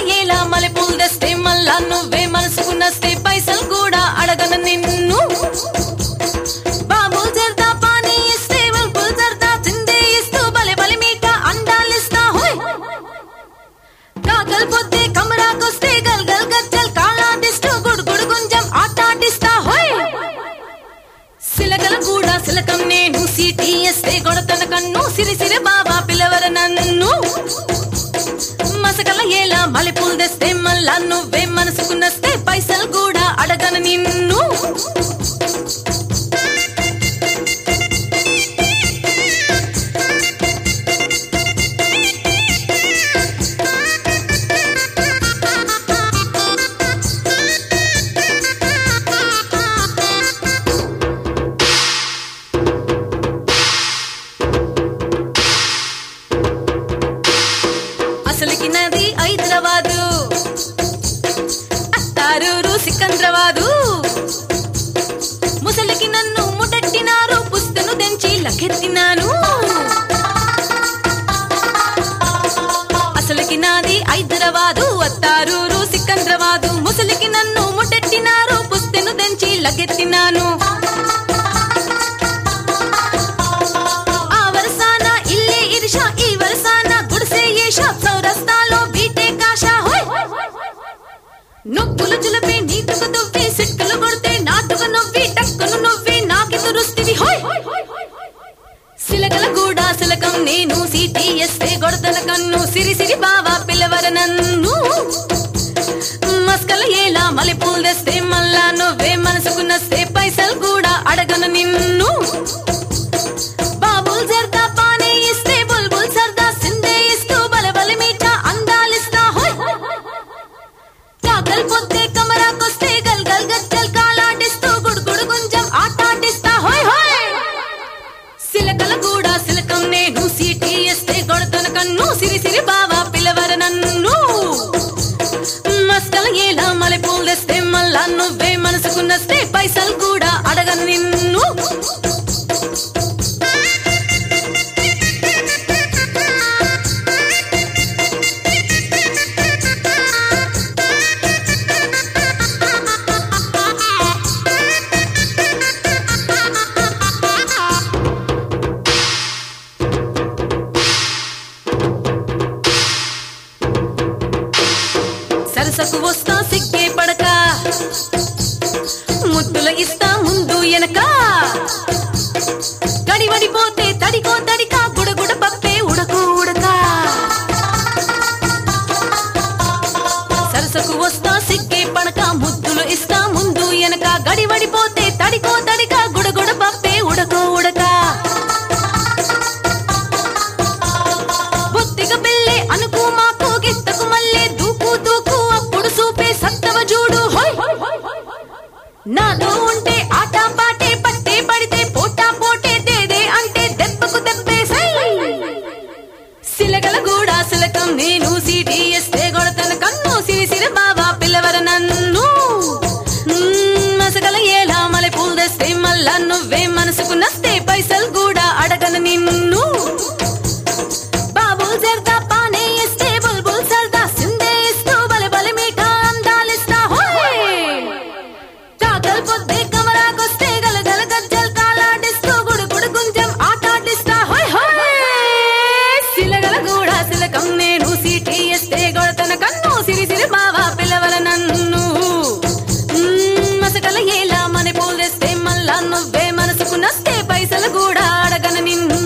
ఎలా మల్లెపూలు తెస్తే మళ్ళా నువ్వే మనసుకున్నస్తే పైసలు కూడా అడగను నిన్ను బాబు జర్దా పానీ ఇస్తే బల్బుల్ జర్దా చిందే ఇస్తూ బలె బలె మీట అండాలిస్తా హోయ్ కాకల్ పొద్దే కమరాకొస్తే గల్ గల్ గజ్జల్ కాలాడిస్తూ గుడు గుడు గుంజం ఆటాడిస్తా హోయ్ సిలకల కూడా సిలకం నేను సిటిఎస్తే గొడతన కన్ను సిరి సిరి బాబా పిలవర నన్ను మసకల ఎలా మల్లెపూలు తెస్తే మళ్ళా నువ్వే మనసుకున్నస్తే పైసలు కూడా అడగను నిన్ను అసలుకి నది హైదరాబాదు అత్తారూరు సికంద్రాబాదు ముసలికి నన్ను ముడట్టినారు పుస్తను తెంచి లకెత్తినాను అసలుకి నాది హైదరాబాదు అత్తారూరు సికంద్రాబాదు ముసలికి నన్ను ముడట్టినారు పుస్తను తెంచి లకెత్తినాను ఆ వరసాన ఇల్లే ఇరిషా ఈ వరసాన గుడిసే ఏషా చౌరస్తాలో బీటే కాషా హోయ్ నొప్పులు చులపే నీటుకు దువ్వి సిట్టులు కొడితే నాటుకు నవ్వి టక్కును నవ్వి నాకెదురుస్తివి హోయ్ సిలకల కూడా సిలకం నేను సిటిఎస్ఏ గొడతల కన్ను సిరి సిరి బావా పిల్లవర నన్ను మస్కల ఏలా మల్లెపూలు తెస్తే మళ్ళా నువ్వే మనసుకున్నస్తే పైసలు కూడా అడగను నిన్ను బాబుల్ జర్దా పానీ ఇస్తే బుల్బుల్ సర్దా సిందే ఇస్తూ బల బల మీట అందాలిస్తా హోయ్ కాకల్ పొద్దే కమరాకొస్తే గల్ గల్ గజ్జల్ కాలాడిస్తూ గుడు గుడు గుంజం ఆటాడిస్తా హోయ్ హోయ్ సిలకల కూడా సిలకం నేను సిటిఎస్తే గొడతన కన్ను సిరి సిరి బావా పిలవర నన్ను మస్కల ఏలా మల్లెపూలు తెస్తే మళ్ళా నువ్వే మనసుకున్నస్తే పైసలు కూడా అడగను నిన్ను సరసకు వస్తా సిగ్గే పడక ముద్దుల ఇస్తా ముందు ఎనక కడివడిపోతే తడికో తడిక గుడగుడ పప్పే ఉడకు ఉడక సరసకు వస్తా సిగ్గే పడక ముద్దులు ఇస్తా ముందు ఎనక గడివడిపోతే తడికో తడిక గుడగుడ పప్పే ఉడకు ఉడక బొత్తిగ పెళ్ళే అనుకు మాకు గిత్తకు మళ్ళీ దూకు దూకు అప్పుడు సూపే సత్తవ జూడు హోయ్ నాతో ఉంటే ఆట పాటే పట్టే పడితే పోటా పోటే దేదే అంటే దెబ్బకు దెబ్బేసై సిలకల కూడా సిలకం నేను సిటిఎస్తే గొడతల కన్ను సిరి సిరి బాబా పిల్లవర నన్ను మ్మ్, మసకల ఏలా మలె పూలు తెస్తే మళ్ళా నువ్వే మనసుకు నస్తే పైసలు కూడా అడగను నిన్ను బాబు జర్దా పానే ఇస్తే బుల్బుల్ సర్దా సిందే ఇస్తూ బలె బలె మీఠా అందాలిస్తా హోయ్ కాకల్ పొద్దే కమరాకొస్తే గల గల గజ్జల్ కాలాడిస్తూ గుడు గుడు గుంజం ఆటాడిస్తా హోయ్ హోయ్ సిలగల కూడా సిలకం నేను సిటిఎస్తే గొడతన కన్ను సిరి సిరి బావా పిలవల నన్ను మ్మ్, మసకల ఏలా మన పూలు తెస్తే మళ్ళా నువ్వే మనసుకు నస్తే పైసలు కూడా అడగను నిన్ను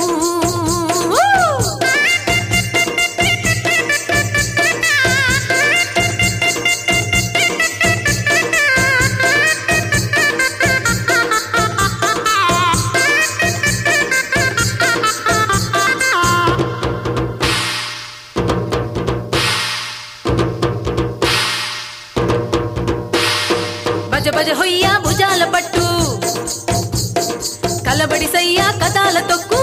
భజ భజ హొయ్యా భుజాల పట్టు కలబడి సయ్యా కథాల తొక్కు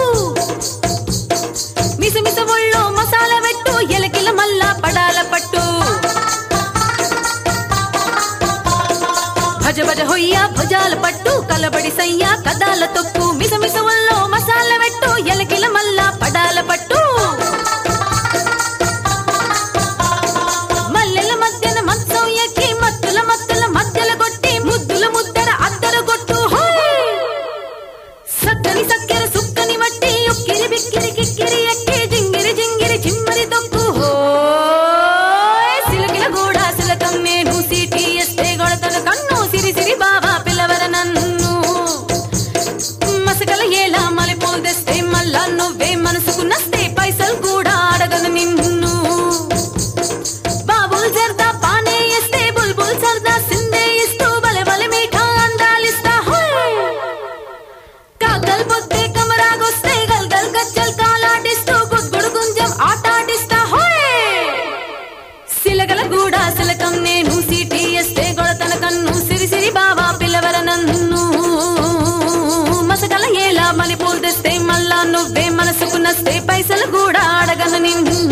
మిస మిస ఒళ్ళో మసాలా పెట్టు ఎలకిల మల్లా పడాల పట్టు భజ భజ హొయ్యా భుజాల పట్టు కలబడి సయ్యా కథాల తొక్కు మిస మిస ఒళ్ళో మసాలా పెట్టు ఎలకిల మల్లా పడాల పట్టు వస్తే పైసలు కూడా అడగను నిన్ను